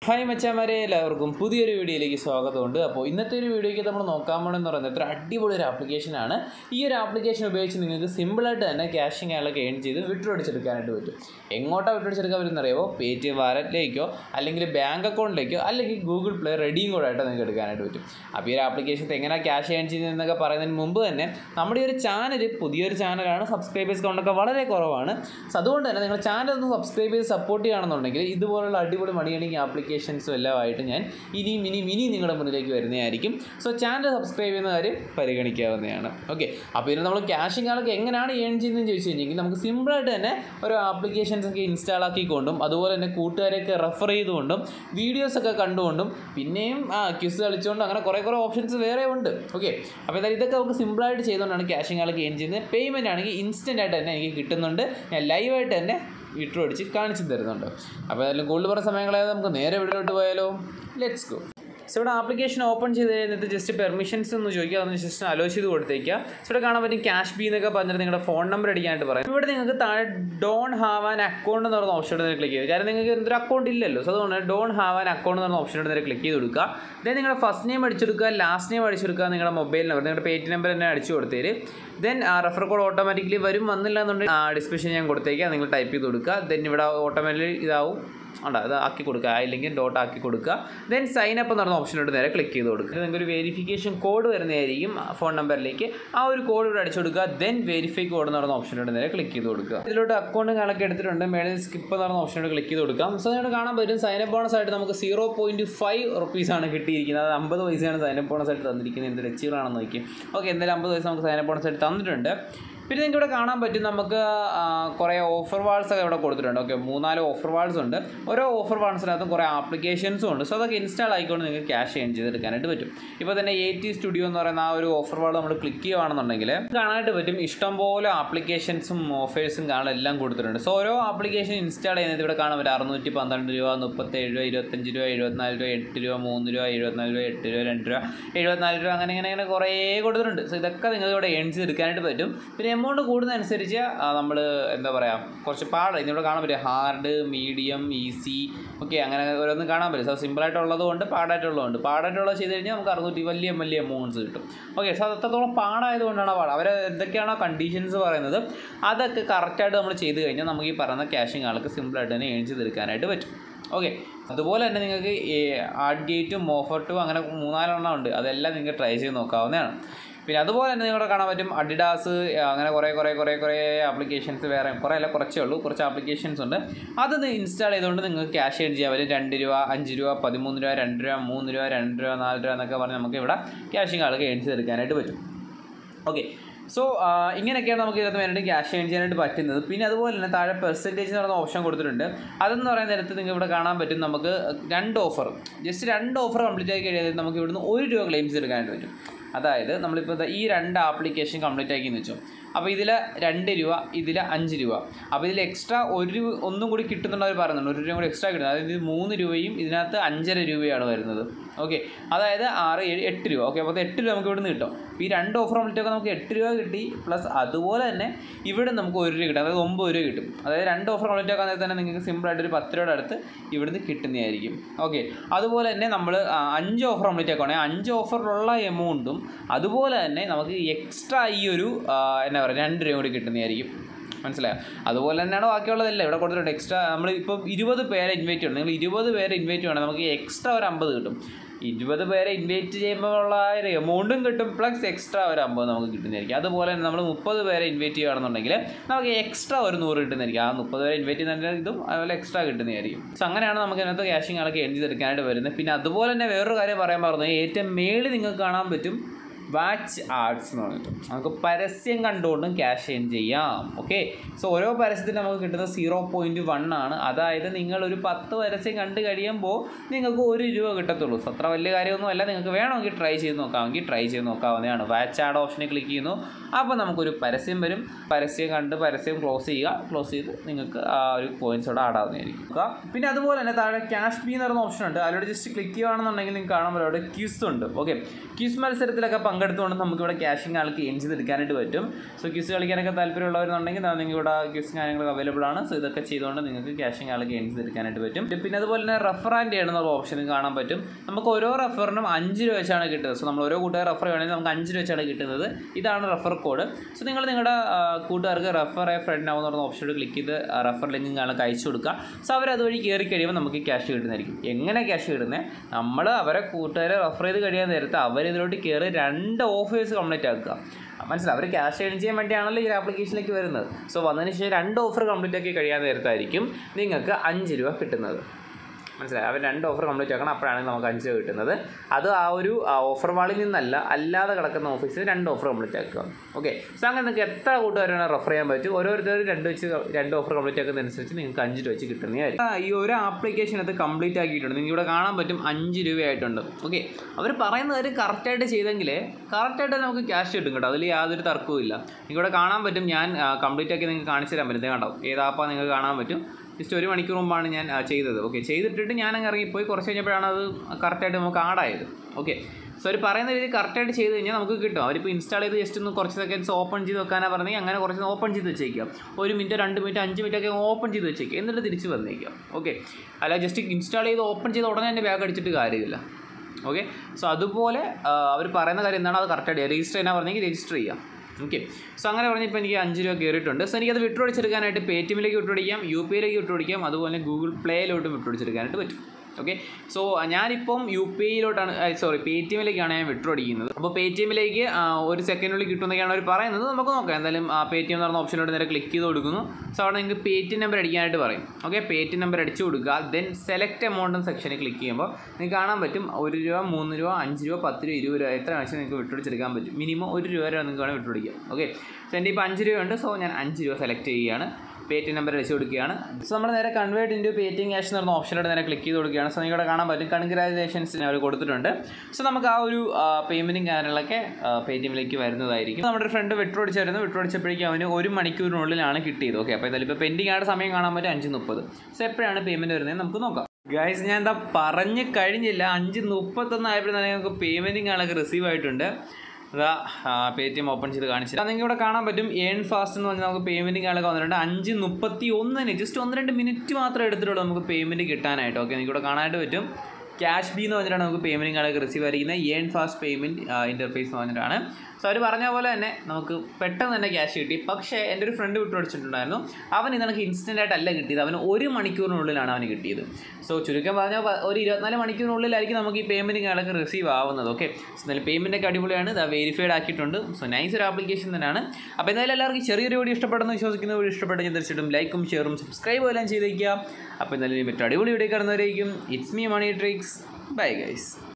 Hi മച്ചാമാരെ എല്ലാവർക്കും പുതിയൊരു വീഡിയോയിലേക്ക് സ്വാഗതമുണ്ട് അപ്പോൾ ഇന്നത്തെ ഒരു വീഡിയോയ്ക്ക് നമ്മൾ നോക്കാൻ പോകണമെന്ന് പറയുന്നത് ഇത്ര അടിപൊളി ഒരു ആപ്ലിക്കേഷനാണ് ഈ ഒരു ആപ്ലിക്കേഷൻ ഉപയോഗിച്ച് നിങ്ങൾക്ക് സിമ്പിളായിട്ട് തന്നെ ക്യാഷും കാര്യങ്ങളൊക്കെ ഏൺ ചെയ്ത് വിട്ടുപിടിച്ചെടുക്കാനായിട്ട് പറ്റും എങ്ങോട്ടാണ് വിട്ടുപിടിച്ചെടുക്കാൻ പറ്റുന്ന അറിയാമോ പേ ടി എം വാലറ്റിലേക്കോ അല്ലെങ്കിൽ ബാങ്ക് അക്കൗണ്ടിലേക്കോ അല്ലെങ്കിൽ ഗൂഗിൾ പ്ലേ റെഡിയും കൂടെ ആയിട്ട് നിങ്ങൾക്ക് എടുക്കാനായിട്ട് പറ്റും അപ്പോൾ ഈ ഒരു ആപ്ലിക്കേഷൻ എങ്ങനെ ക്യാഷ് ഏൺ ചെയ്യുന്നതെന്നൊക്കെ പറയുന്നതിന് മുമ്പ് തന്നെ നമ്മുടെ ഈ ഒരു ചാനൽ പുതിയൊരു ചാനലാണ് സബ്സ്ക്രൈബേഴ്സ് കൗണ്ടൊക്കെ വളരെ കുറവാണ് സോ അതുകൊണ്ട് തന്നെ നിങ്ങൾ ചാനൽ ഒന്ന് സബ്സ്ക്രൈബ് ചെയ്ത് സപ്പോർട്ട് ചെയ്യുകയാണെന്നുണ്ടെങ്കിൽ ഇതുപോലുള്ള അടിപൊളി മണി ഏണിംഗ് ആപ്ലിക്കേഷൻസും എല്ലാം ആയിട്ട് ഞാൻ ഇനിയും ഇനിയും ഇനിയും നിങ്ങളുടെ മുന്നിലേക്ക് വരുന്നതായിരിക്കും സോ ചാനൽ സബ്സ്ക്രൈബ് ചെയ്യുന്ന കാര്യം പരിഗണിക്കാവുന്നതാണ് ഓക്കെ അപ്പോൾ ഇതിന് നമ്മൾ ക്യാഷിങ് ആളൊക്കെ എങ്ങനെയാണ് ഏൺ ചെയ്യുന്നതെന്ന് ചോദിച്ചു കഴിഞ്ഞെങ്കിൽ നമുക്ക് സിമ്പിളായിട്ട് തന്നെ ഓരോ ആപ്ലിക്കേഷൻസ് ഒക്കെ ഇൻസ്റ്റാൾ ആക്കിക്കൊണ്ടും അതുപോലെ തന്നെ കൂട്ടുകാരെയൊക്കെ റെഫർ ചെയ്തുകൊണ്ടും വീഡിയോസൊക്കെ കണ്ടുകൊണ്ടും പിന്നെയും ആ ക്യൂസ് കളിച്ചുകൊണ്ടും അങ്ങനെ കുറേ കുറേ ഓപ്ഷൻസ് വേറെ ഉണ്ട് ഓക്കെ അപ്പോൾ എന്തായാലും ഇതൊക്കെ നമുക്ക് സിമ്പിളായിട്ട് ചെയ്തുകൊണ്ടാണ് ക്യാഷിങ് ആളൊക്കെ ഏൺ ചെയ്യുന്നത് പേയ്മെൻറ്റ് ആണെങ്കിൽ ഇൻസ്റ്റൻ്റ് ആയിട്ട് തന്നെ എനിക്ക് കിട്ടുന്നുണ്ട് ഞാൻ ലൈവായിട്ട് തന്നെ ഇട്ടു അടിച്ച് കാണിച്ചു തരുന്നുണ്ട് അപ്പോൾ ഏതായാലും കൂടുതൽ പറഞ്ഞ സമയങ്ങളായത് നമുക്ക് നേരെ വീട്ടിലോട്ട് പോയാലോ ലെറ്റ്സ് ഗോ സോ ഇവിടെ ആപ്ലിക്കേഷൻ ഓപ്പൺ ചെയ്ത് കഴിഞ്ഞിട്ട് ജസ്റ്റ് പെർമിഷൻസ് ഒന്ന് ചോദിക്കുക അതൊന്ന് ജസ്റ്റ് അലോ ചെയ്ത് കൊടുത്തേക്കുക സോ ഇവിടെ കാണാൻ പറ്റും ക്യാഷ് ബി എന്നൊക്കെ പറഞ്ഞിട്ട് നിങ്ങളുടെ ഫോൺ നമ്പർ അടിക്കാനായിട്ട് പറയാം ഇവിടെ നിങ്ങൾക്ക് താഴെ ഡോൺ ഹാവ് ആൻ അക്കൗണ്ട് എന്ന് പറയുന്ന ഓപ്ഷൻ എടുത്ത് ക്ലിക്ക് ചെയ്ത് കാരണം നിങ്ങൾക്ക് എന്തൊരു അക്കൗണ്ട് ഇല്ലല്ലോ സോ അതുകൊണ്ട് ഡോൺ ഹാവ് ആൻ അക്കൗണ്ട് എന്ന് പറയുന്ന ഓപ്ഷൻ എടുത്ത് ക്ലിക്ക് ചെയ്ത് കൊടുക്കുക ദെൻ നിങ്ങളുടെ ഫസ്റ്റ് നെയിം അടിച്ചെടുക്കുക ലാസ്റ്റ് നെയിം അടിച്ചെടുക്കുക നിങ്ങളുടെ മൊബൈൽ നമ്പർ നിങ്ങളുടെ പേ ടി നമ്പർ തന്നെ അടിച്ചു കൊടുത്തേര് ദെൻ റെഫർ കോഡ് ഓട്ടോമാറ്റിക്കലി വരും വന്നില്ല എന്നുണ്ടെങ്കിൽ ഡിസ്ക്രിപ്ഷൻ ഞാൻ കൊടുത്തേക്കാം നിങ്ങൾ ടൈപ്പ് ചെയ്ത് കൊടുക്കുക ദെൻ ഇവിടെ ഓട്ടോമാറ്റിക്കലി ഇതാവും ഉണ്ട് അത് ആക്കി കൊടുക്കുക അല്ലെങ്കിൽ ഡോട്ട് ആക്കി കൊടുക്കുക ദെൻ സൈൻ അപ്പ് എന്ന് പറഞ്ഞ ഓപ്ഷനോട് നേരെ ക്ലിക്ക് ചെയ്ത് കൊടുക്കുക നിങ്ങൾക്ക് ഒരു വെരിഫിക്കേഷൻ കോഡ് വരുന്നതായിരിക്കും ഫോൺ നമ്പറിലേക്ക് ആ ഒരു കോഡ് ഇവിടെ അടിച്ചു കൊടുക്കുക ദെൻ വെരിഫൈ കോഡ് എന്ന് പറഞ്ഞ ഓപ്ഷനോട് നേരെ ക്ലിക്ക് ചെയ്ത് കൊടുക്കുക ഇതിലോട്ട് അക്കൗണ്ട് കണക്ക് എടുത്തിട്ടുണ്ട് മേളിൽ സ്കിപ്പ് എന്ന് പറഞ്ഞ ഓപ്ഷനോട് ക്ലിക്ക് ചെയ്ത് കൊടുക്കാം സോ നിങ്ങൾക്ക് കാണാൻ പറ്റും സൈൻ അപ്പ് ബോണസ് ആയിട്ട് നമുക്ക് സീറോ പോയിൻറ്റ് ഫൈവ് റുപ്പീസാണ് കിട്ടിയിരിക്കുന്നത് അത് അമ്പത് പൈസയാണ് സൈൻ അപ്പ് ബോണസ് ആയിട്ട് തന്നിരിക്കുന്നത് എന്ത് ലച്ചുകളാണെന്ന് നോക്കി ഓക്കെ എന്തായാലും അമ്പത് പൈസ നമുക്ക് സൈൻ അപ്പ് ബോണസ് ആയിട്ട് തന്നിട്ടുണ്ട് പിന്നെ നിങ്ങൾക്ക് ഇവിടെ കാണാൻ പറ്റും നമുക്ക് ആ, കുറേ ഓഫർ വാൾസ് ഒക്കെ ഇവിടെ കൊടുത്തിട്ടുണ്ട് ഓക്കെ മൂന്നാല് ഓഫർ വാൾസ് ഉണ്ട് ഓരോ ഓഫർ വാൾസിനകത്തും കുറേ ആപ്ലിക്കേഷൻസും ഉണ്ട് സോ അതൊക്കെ ഇൻസ്റ്റാൾ ആയിക്കൊണ്ട് നിങ്ങൾക്ക് ക്യാഷ് ഏൺ ചെയ്തെടുക്കാനായിട്ട് പറ്റും ഇപ്പോൾ തന്നെ എ ടി സ്റ്റുഡിയോ എന്ന് പറയുന്ന ആ ഒരു ഓഫർ വാൾ നമ്മൾ ക്ലിക്ക് ചെയ്യുകയാണെന്നുണ്ടെങ്കിൽ കാണാനായിട്ട് പറ്റും ഇഷ്ടംപോലെ ആപ്ലിക്കേഷൻസും ഓഫേഴ്സും കാണാൻ എല്ലാം കൊടുത്തിട്ടുണ്ട് സോ ഓരോ ആപ്ലിക്കേഷൻ ഇൻസ്റ്റാൾ ചെയ്യുന്നത് ഇവിടെ കാണാൻ പറ്റും അറുന്നൂറ്റി പന്ത്രണ്ട് രൂപ മുപ്പത്തേഴ് രൂപ ഇരുപത്തഞ്ച് രൂപ എഴുപത്തിനാല് രൂപ എട്ട് രൂപ മൂന്ന് രൂപ എഴുപത്തിനാല് രൂപ എട്ട് രൂപ രണ്ട് രൂപ എഴുപത്തിനാല് രൂപ അങ്ങനെ ഇങ്ങനെ അങ്ങനെ കുറേ കൊടുത്തിട്ടുണ്ട് സോ ഇതൊക്കെ നിങ്ങൾക്ക് ഇവിടെ ഏൺ ചെയ്തെടുക്കാനായിട്ട് പറ്റും പിന്നെ എമൗണ്ട് കൂടുന്നതനുസരിച്ച് നമ്മൾ എന്താ പറയുക കുറച്ച് പാട് ഇതിവിടെ കാണാൻ പറ്റും ഹാർഡ് മീഡിയം ഈസി ഓക്കെ അങ്ങനെ ഓരോന്നും കാണാൻ പറ്റും സോ സിമ്പിളായിട്ടുള്ളത് കൊണ്ട് പാടായിട്ടുള്ളതുണ്ട് പാടായിട്ടുള്ളത് ചെയ്ത് കഴിഞ്ഞാൽ നമുക്ക് അറുന്നൂറ്റി വലിയ വലിയ എമൗണ്ട്സ് കിട്ടും ഓക്കെ സോ അത് അത്രത്തോളം പാടായതുകൊണ്ടാണ് പാട് അവർ എന്തൊക്കെയാണോ കണ്ടീഷൻസ് പറയുന്നത് അതൊക്കെ കറക്റ്റായിട്ട് നമ്മൾ ചെയ്ത് കഴിഞ്ഞാൽ നമുക്ക് ഈ പറയുന്ന ക്യാഷിങ് ആൾക്ക് സിമ്പിളായിട്ട് തന്നെ ഏൺ ചെയ്തെടുക്കാനായിട്ട് പറ്റും ഓക്കെ അതുപോലെ തന്നെ നിങ്ങൾക്ക് ആർട്ട് ഗേറ്റും മോഫർട്ടും അങ്ങനെ മൂന്നാലെണ്ണം ഉണ്ട് അതെല്ലാം നിങ്ങൾക്ക് ട്രൈ ചെയ്ത് നോക്കാവുന്നതാണ് പിന്നെ അതുപോലെ തന്നെ നിങ്ങളുടെ കാണാൻ പറ്റും അഡിഡാസ് അങ്ങനെ കുറേ കുറേ കുറേ കുറേ ആപ്ലിക്കേഷൻസ് വേറെ കുറേ അല്ല കുറച്ചേ ഉള്ളൂ കുറച്ച് ആപ്ലിക്കേഷൻസ് ഉണ്ട് അത് ഇൻസ്റ്റാൾ ചെയ്തുകൊണ്ട് നിങ്ങൾക്ക് ക്യാഷ് ഏൺ ചെയ്യാൻ പറ്റും രണ്ട് രൂപ അഞ്ച് രൂപ പതിമൂന്ന് രൂപ രണ്ട് രൂപ മൂന്ന് രൂപ രണ്ട് രൂപ നാല് രൂപ എന്നൊക്കെ പറഞ്ഞ് നമുക്ക് ഇവിടെ ക്യാഷിങ് ആൾക്ക് ഏൺ ചെയ്തെടുക്കാനായിട്ട് പറ്റും ഓക്കെ സോ ഇങ്ങനെയൊക്കെയാണ് നമുക്ക് ഇതിനകത്ത് വേണ്ടിയിട്ട് ക്യാഷ് ഏൺ ചെയ്യാനായിട്ട് പറ്റുന്നത് പിന്നെ അതുപോലെ തന്നെ താഴെ പെർസെൻറ്റേജ് എന്ന് പറയുന്ന ഓപ്ഷൻ കൊടുത്തിട്ടുണ്ട് അതെന്ന് പറയുന്ന നേരത്ത് നിങ്ങൾക്ക് ഇവിടെ കാണാൻ പറ്റും നമുക്ക് രണ്ട് ഓഫർ ജസ്റ്റ് രണ്ട് ഓഫർ കംപ്ലീറ്റ് ആക്കി കഴിയാതെ നമുക്ക് ഇവിടുന്ന് ഒരു രൂപ ക്ലെയിംസ് എടുക്കാനായിട്ട് പറ്റും അതായത് നമ്മളിപ്പോൾ ദാ ഈ രണ്ട് ആപ്ലിക്കേഷൻ കംപ്ലീറ്റ് ആക്കി എന്ന് വെച്ചു അപ്പോൾ ഇതിൽ രണ്ട് രൂപ ഇതിൽ അഞ്ച് രൂപ അപ്പോൾ ഇതിൽ എക്സ്ട്രാ ഒരു ഒന്നും കൂടി കിട്ടുന്നുണ്ട് അവർ പറയുന്നുണ്ട് ഒരു രൂപ കൂടി എക്സ്ട്രാ കിട്ടുന്നത് അതായത് ഇത് മൂന്ന് രൂപയും ഇതിനകത്ത് അഞ്ചര രൂപയാണ് വരുന്നത് ഓക്കെ അതായത് ആറ് ഏഴ് എട്ട് രൂപ ഓക്കെ അപ്പോൾ എട്ട് രൂപ നമുക്ക് ഇവിടുന്ന് കിട്ടും അപ്പോൾ ഈ രണ്ട് ഓഫർ കംപ്ലീറ്റ് നമുക്ക് എട്ട് രൂപ കിട്ടി പ്ലസ് അതുപോലെ തന്നെ ഇവിടെ നമുക്ക് ഒരു രൂപ കിട്ടും അതായത് ഒമ്പത് രൂപ കിട്ടും അതായത് രണ്ട് ഓഫർ കംപ്ലീറ്റ് ആക്കാൻ നേരത്തെ തന്നെ നിങ്ങൾക്ക് സിമ്പിളായിട്ട് ഒരു പത്ത് രൂപയുടെ അടുത്ത് ഇവിടുന്ന് കിട്ടുന്നതായിരിക്കും ഓക്കെ അതുപോലെ തന്നെ നമ്മൾ അഞ്ച് ഓഫർ കംപ്ലീറ്റ് ആക്കുകയാണെങ്കിൽ അഞ്ച് ഓഫറിലുള്ള എമൗണ്ടും അതുപോലെ തന്നെ നമുക്ക് എക്സ്ട്രാ ഈ ഒരു ആ, എന്നാ പറയുക രണ്ട് രൂപ കൂടി കിട്ടുന്നതായിരിക്കും മനസ്സിലായോ അതുപോലെ തന്നെയാണ് ബാക്കിയുള്ളതല്ല ഇവിടെ കൊടുത്തിട്ടുണ്ട് എക്സ്ട്രാ നമ്മൾ ഇപ്പം ഇരുപത് പേരെ ഇൻവൈറ്റ് ചെയ്യണം നിങ്ങൾ ഇരുപത് പേരെ ഇൻവൈറ്റ് ചെയ്യണം നമുക്ക് എക്സ്ട്രാ ഒരു അമ്പത് കിട്ടും ഇരുപത് പേരെ ഇൻവൈറ്റ് ചെയ്യുമ്പോൾ ഉള്ള ആ ഒരു എമൗണ്ടും കിട്ടും പ്ലസ് എക്സ്ട്രാ ഒരു അമ്പത് നമുക്ക് കിട്ടുന്നതായിരിക്കും അതുപോലെ തന്നെ നമ്മൾ മുപ്പത് പേരെ ഇൻവൈറ്റ് ചെയ്യുകയാണെന്നുണ്ടെങ്കിൽ നമുക്ക് എക്സ്ട്രാ ഒരു നൂറ് കിട്ടുന്നതായിരിക്കും ആ മുപ്പത് പേരെ ഇൻവൈറ്റ് ചെയ്യുന്നതിൻ്റെ ഇതും അതുപോലെ എക്സ്ട്രാ കിട്ടുന്നതായിരിക്കും സോ അങ്ങനെയാണ് നമുക്ക് ഇതിനകത്ത് ക്യാഷിങ് ആളൊക്കെ എൻ ചെയ്തെടുക്കാനായിട്ട് വരുന്നത് പിന്നെ അതുപോലെ തന്നെ വേറൊരു കാര്യം പറയാൻ പറഞ്ഞു ഏറ്റവും മേളിൽ നിങ്ങൾക്ക് കാണാൻ പറ്റും വാച്ച് ആർട്സ് എന്ന് പറഞ്ഞിട്ട് നമുക്ക് പരസ്യം കണ്ടുകൊണ്ടും ക്യാഷ് ഏൺ ചെയ്യാം ഓക്കെ സോ ഓരോ പരസ്യത്തിന് നമുക്ക് കിട്ടുന്നത് സീറോ പോയിൻറ്റ് വൺ ആണ് അതായത് നിങ്ങൾ ഒരു പത്ത് പരസ്യം കണ്ട് കഴിയുമ്പോൾ നിങ്ങൾക്ക് ഒരു രൂപ കിട്ടത്തുള്ളൂ സോ അത്ര വലിയ കാര്യമൊന്നും അല്ല നിങ്ങൾക്ക് വേണമെങ്കിൽ ട്രൈ ചെയ്ത് നോക്കാമെങ്കിൽ ട്രൈ ചെയ്ത് നോക്കാവുന്നതാണ് വാച്ച് ആഡ് ഓപ്ഷനിൽ ക്ലിക്ക് ചെയ്യുന്നു അപ്പോൾ നമുക്കൊരു പരസ്യം വരും പരസ്യം കണ്ട് പരസ്യം ക്ലോസ് ചെയ്യുക ക്ലോസ് ചെയ്ത് നിങ്ങൾക്ക് ആ ഒരു പോയിൻറ്റ്സോടെ ആഡ് ആവുന്നതായിരിക്കും ഓക്കെ? പിന്നെ അതുപോലെ തന്നെ താഴെ ക്യാഷ് ബി എന്ന് പറയുന്ന ഓപ്ഷൻ ഉണ്ട് അതിലൂടെ ജസ്റ്റ് ക്ലിക്ക് ചെയ്യുകയാണെന്നുണ്ടെങ്കിൽ നിങ്ങൾക്ക് കാണാൻ പറ്റും അവിടെ ക്യൂസ് ഉണ്ട് ഓക്കെ ക്യൂസ് മത്സരത്തിലൊക്കെ പങ്കെടുക്കുക പങ്കെടുത്തുകൊണ്ട് നമുക്കിവിടെ ക്യാഷിങ് ആൾക്ക് എയിം ചെയ്തെടുക്കാനായിട്ട് പറ്റും സോ ക്യൂസ് കളിക്കാനൊക്കെ താല്പര്യമുള്ളവരുണ്ടെങ്കിൽ അത് നിങ്ങൾക്ക് ഇവിടെ ക്യൂസ് കാര്യങ്ങളൊക്കെ അവൈലബിൾ ആണ് സോ ഇതൊക്കെ ചെയ്തുകൊണ്ട് നിങ്ങൾക്ക് ക്യാഷിങ് ആൾക്ക് എയിം ചെയ്തെടുക്കാനായിട്ട് പറ്റും പിന്നെ അതുപോലെ തന്നെ റെഫർ ആൻഡ് ചെയ്യണമെന്ന ഓപ്ഷൻ കാണാൻ പറ്റും നമുക്ക് ഓരോ റെഫറിനും അഞ്ച് രൂപ വെച്ചാണ് കിട്ടുന്നത് സോ നമ്മൾ ഓരോ കൂട്ടുകാർ റെഫർ ചെയ്യുകയാണെങ്കിൽ നമുക്ക് അഞ്ച് രൂപ വെച്ചാണ് കിട്ടുന്നത് ഇതാണ് റെഫർ കോഡ് സോ നിങ്ങൾ നിങ്ങളുടെ ആ, കൂട്ടുകാർക്ക് റെഫർ എ ഫ്രണ്ട് ആവുന്ന പറഞ്ഞ ഓപ്ഷൻ ക്ലിക്ക് ചെയ്ത് റെഫർ ലിങ്ക് കാണാൻ അയച്ചു കൊടുക്കുക സോ അവർ അതുവഴി കയറി കഴിയുമ്പോൾ നമുക്ക് ക്യാഷ് കിട്ടുന്നതായിരിക്കും എങ്ങനെ ക്യാഷ് കിട്ടുന്നത് നമ്മൾ അവരെ കൂട്ടുകാരെ റെഫർ ചെയ്ത് കഴിയാൻ നേരത്ത് അവരിതിലോട്ട് കയറി രണ്ട് ഓഫേഴ്സ് കംപ്ലീറ്റ് ആക്കുക മനസ്സിലായി അവർ ക്യാഷ് ഏൺ ചെയ്യാൻ വേണ്ടിയാണല്ലോ ഈ ഒരു ആപ്ലിക്കേഷനിലേക്ക് വരുന്നത് സോ വന്നതിന് ശേഷം രണ്ട് ഓഫർ കംപ്ലീറ്റ് ആക്കി കഴിയാൻ നേരത്തായിരിക്കും നിങ്ങൾക്ക് അഞ്ച് രൂപ കിട്ടുന്നത് മനസ്സിലായി അവർ രണ്ട് ഓഫർ കംപ്ലീറ്റ് ആക്കണം അപ്പോഴാണ് നമുക്ക് അഞ്ച് രൂപ കിട്ടുന്നത് അത് ആ ഒരു ഓഫർ വാളിൽ നിന്നല്ല അല്ലാതെ കിടക്കുന്ന ഓഫീസിൽ രണ്ട് ഓഫർ കംപ്ലീറ്റ് ആക്കുക ഓക്കെ സോ അങ്ങനെ നിങ്ങൾക്ക് എത്ര കൂട്ടുകാരാണ് റെഫർ ചെയ്യാൻ പറ്റും ഓരോരുത്തർ രണ്ട് വെച്ച് രണ്ട് ഓഫർ കംപ്ലീറ്റ് ആക്കുന്നതനുസരിച്ച് നിങ്ങൾക്ക് അഞ്ച് രൂപ വെച്ച് കിട്ടുന്നതായിരിക്കും ആ, ഈ ഒരു ആപ്ലിക്കേഷൻ അത് കംപ്ലീറ്റ് ആക്കിയിട്ടുണ്ട് നിങ്ങൾക്ക് ഇവിടെ കാണാൻ പറ്റും അഞ്ച് രൂപയായിട്ടുണ്ട് ഓക്കെ അവർ പറയുന്ന കാര്യം കറക്റ്റായിട്ട് ചെയ്തെങ്കിൽ കറക്റ്റായിട്ട് നമുക്ക് ക്യാഷ് കിട്ടും കേട്ടോ അതിൽ യാതൊരു തർക്കവും ഇല്ല നിങ്ങൾക്ക് ഇവിടെ കാണാൻ പറ്റും ഞാൻ കംപ്ലീറ്റ് ആക്കി നിങ്ങൾക്ക് കാണിച്ചു തരാൻ പറ്റും ദേ കണ്ടോ ഏതാപ്പാ നിങ്ങൾക്ക് കാണാൻ പറ്റും ജസ്റ്റ് ഒരു മണിക്കൂർ മുമ്പാണ് ഞാൻ ആ, ചെയ്തത് ഓക്കെ ചെയ്തിട്ടിട്ട് ഞാൻ അങ്ങ് ഇറങ്ങിപ്പോയി കുറച്ച് കഴിഞ്ഞപ്പോഴാണ് അത് കറക്റ്റായിട്ട് നമുക്ക് ആഡായത് ഓക്കെ സോ അവർ പറയുന്ന രീതി കറക്റ്റായിട്ട് ചെയ്ത് കഴിഞ്ഞാൽ നമുക്ക് കിട്ടും അവരിപ്പോൾ ഇൻസ്റ്റാൾ ചെയ്ത് ജസ്റ്റ് ഒന്ന് കുറച്ച് സെക്കൻഡ്സ് ഓപ്പൺ ചെയ്ത് വെക്കാനാണ് പറഞ്ഞെങ്കിൽ അങ്ങനെ കുറച്ച് ഓപ്പൺ ചെയ്ത് വെച്ചേക്കാം ഒരു മിനിറ്റ് രണ്ട് മിനിറ്റ് അഞ്ച് മിനിറ്റ് ഒക്കെ ഓപ്പൺ ചെയ്ത് വെച്ചേക്കാം എന്നിട്ട് തിരിച്ച് വന്നേക്കാം ഓക്കെ അല്ല ജസ്റ്റ് ഇൻസ്റ്റാൾ ചെയ്ത് ഓപ്പൺ ചെയ്ത് ഉടനെ തന്നെ ബാഗ് അടിച്ചിട്ട് കാര്യമില്ല ഓക്കെ സോ അതുപോലെ അവർ പറയുന്ന കാര്യം എന്താണ് അത് കറക്റ്റായിട്ട് രജിസ്റ്റർ ചെയ്യാൻ പറഞ്ഞെങ്കിൽ രജിസ്റ്റർ ചെയ്യാം ഓക്കെ സോ അങ്ങനെ പറഞ്ഞപ്പോൾ എനിക്ക് അഞ്ച് രൂപ കയറിയിട്ടുണ്ട് സോ എനിക്കത് വിട്ടുപിടിച്ചെടുക്കാനായിട്ട് പേ ടി എമ്മിലേക്ക് വിട്ടുപിടിക്കാം യു പി ഐയിലേക്ക് വിട്ടുപിടിക്കാം അതുപോലെ ഗൂഗിൾ പ്ലേയിലോട്ടും വിട്ടുപിടിച്ചെടുക്കാനായിട്ട് പറ്റും ഓക്കെ സോ ഞാനിപ്പം യു പി ഐയിലോട്ടാണ് സോറി പേ ടി എമ്മിലേക്കാണ് ഞാൻ വിഡ്രോ അടിക്കുന്നത് അപ്പോൾ പേ ടി എമ്മിലേക്ക് ഒരു സെക്കൻഡിനുള്ളിൽ കിട്ടുമെന്നൊക്കെയാണ് അവർ പറയുന്നത് നമുക്ക് നോക്കാം എന്തായാലും ആ പേ ടി എം എന്ന് പറഞ്ഞ ഓപ്ഷനിലോട്ട് നേരെ ക്ലിക്ക് ചെയ്ത് കൊടുക്കുന്നു സോ അവിടെ നിങ്ങൾക്ക് പേ ടി നമ്പർ അടിക്കാനായിട്ട് പറയും ഓക്കെ പേ ടി നമ്പർ അടിച്ചു കൊടുക്കുക ദെൻ സെലക്ട് എമൗണ്ട് എന്ന സെക്ഷനിൽ ക്ലിക്ക് ചെയ്യുമ്പോൾ നിങ്ങൾക്ക് കാണാൻ പറ്റും ഒരു രൂപ മൂന്ന് രൂപ അഞ്ച് രൂപ പത്ത് രൂപ ഇരുപത് രൂപ എത്ര വെച്ചാൽ നിങ്ങൾക്ക് വിട്ടുപിടിച്ചെടുക്കാൻ പറ്റും മിനിമം ഒരു രൂപ വരെ നിങ്ങൾക്ക് വേണമെങ്കിൽ വിട്ടുപിടിക്കാം ഓക്കെ സോ എൻ്റെ ഇപ്പോൾ അഞ്ച് രൂപയുണ്ട് സോ ഞാൻ അഞ്ച് രൂപ സെലക്ട് ചെയ്യുകയാണ് പേ ടി നമ്പർ അടിച്ചു കൊടുക്കുകയാണ് സോ നമ്മൾ നേരെ convert into Paytm cash എന്ന് പറഞ്ഞ ഓപ്ഷനോട് നേരെ ക്ലിക്ക് ചെയ്ത് കൊടുക്കുകയാണ് സോ നിങ്ങളുടെ കാണാൻ പറ്റും കൺഗ്രാജുലേഷൻസ് അവർ കൊടുത്തിട്ടുണ്ട് സോ നമുക്ക് ആ ഒരു പേയ്മെൻറ്റും കാര്യങ്ങളൊക്കെ പേ ടി എമ്മിലേക്ക് വരുന്നതായിരിക്കും നമ്മുടെ ഫ്രണ്ട് വിട്ടുപിടിച്ചായിരുന്നു വിട്ടുപിടിച്ചപ്പോഴേക്കും അവന് ഒരു മണിക്കൂറിനുള്ളിലാണ് കിട്ടിയത് ഓക്കെ അപ്പോൾ എന്തായാലും ഇപ്പോൾ പെൻഡിങ് ആയിട്ട് സമയം കാണാൻ പറ്റും അഞ്ച് മുപ്പത് സോ എപ്പോഴാണ് പേയ്മെൻറ്റ് വരുന്നത് നമുക്ക് നോക്കാം ഗൈസ് ഞാൻ എന്താ പറഞ്ഞ് കഴിഞ്ഞില്ല അഞ്ച് മുപ്പത്തൊന്ന് ആയപ്പോഴത്തേക്കും നമുക്ക് പേയ്മെൻറ്റും കാണൊക്കെ റിസീവ് ആയിട്ടുണ്ട് അതാ പേ ടി എം ഓപ്പൺ ചെയ്ത് കാണിച്ചിട്ട് നിങ്ങൾക്ക് ഇവിടെ കാണാൻ പറ്റും ഏൺ ഫാസ്റ്റ് എന്ന് പറഞ്ഞാൽ നമുക്ക് പേയ്മെൻറ്റ് കാര്യങ്ങളൊക്കെ വന്നിട്ടുണ്ട് അഞ്ച് മുപ്പത്തി ഒന്നിന് ജസ്റ്റ് ഒന്ന് രണ്ട് മിനിറ്റ് മാത്രമേ എടുത്തിട്ടുള്ളൂ നമുക്ക് പേയ്മെൻറ്റ് കിട്ടാനായിട്ട് ഓക്കെ നിങ്ങൾക്ക് ഇവിടെ കാണാനായിട്ട് പറ്റും ക്യാഷ് ബി എന്ന് പറഞ്ഞിട്ടാണ് നമുക്ക് പേയ്മെൻറ്റ് കാര്യങ്ങളൊക്കെ റിസീവ് ആയിരിക്കുന്നത് ഏൺ ഫാസ്റ്റ് പേയ്മെൻറ്റ് ഇൻ്റർഫേസ് എന്ന് പറഞ്ഞിട്ടാണ് സോ അവർ പറഞ്ഞ പോലെ തന്നെ നമുക്ക് പെട്ടെന്ന് തന്നെ ക്യാഷ് കിട്ടി പക്ഷേ എൻ്റെ ഒരു ഫ്രണ്ട് വിട്ടുപിടിച്ചിട്ടുണ്ടായിരുന്നു അവൻ ഇതെനിക്ക് ഇൻസ്റ്റൻ്റ് ആയിട്ടല്ല കിട്ടിയത് അവന് ഒരു മണിക്കൂറിനുള്ളിലാണ് അവന് കിട്ടിയത് സോ ചുരുക്കം പറഞ്ഞാൽ പ- ഒരു ഇരുപത്തിനാല് മണിക്കൂറിനുള്ളിലായിരിക്കും നമുക്ക് ഈ പേയ്മെൻറ്റ് കാര്യങ്ങളൊക്കെ റിസീവ് ആവുന്നത് ഓക്കെ എന്തായാലും പേയ്മെൻ്റ് ഒക്കെ അടിപൊളിയാണ് ഇത് വെരിഫൈഡ് ആക്കിയിട്ടുണ്ട് സോ നൈസ് ഒരു ആപ്ലിക്കേഷൻ തന്നെയാണ് അപ്പോൾ എന്തായാലും എല്ലാവർക്കും ചെറിയൊരു വീഡിയോ ഇഷ്ടപ്പെടുന്നു വിശ്വസിക്കുന്ന വീഡിയോ ഇഷ്ടപ്പെട്ടെങ്കിൽ തീർച്ചയായിട്ടും ലൈക്കും ഷെയറും സബ്സ്ക്രൈബും എല്ലാം ചെയ്തേക്കുക അപ്പോൾ എന്തായാലും മറ്റു അടിപൊളി വീഡിയോ കാണുന്നവരേക്കും it's me money tricks bye guys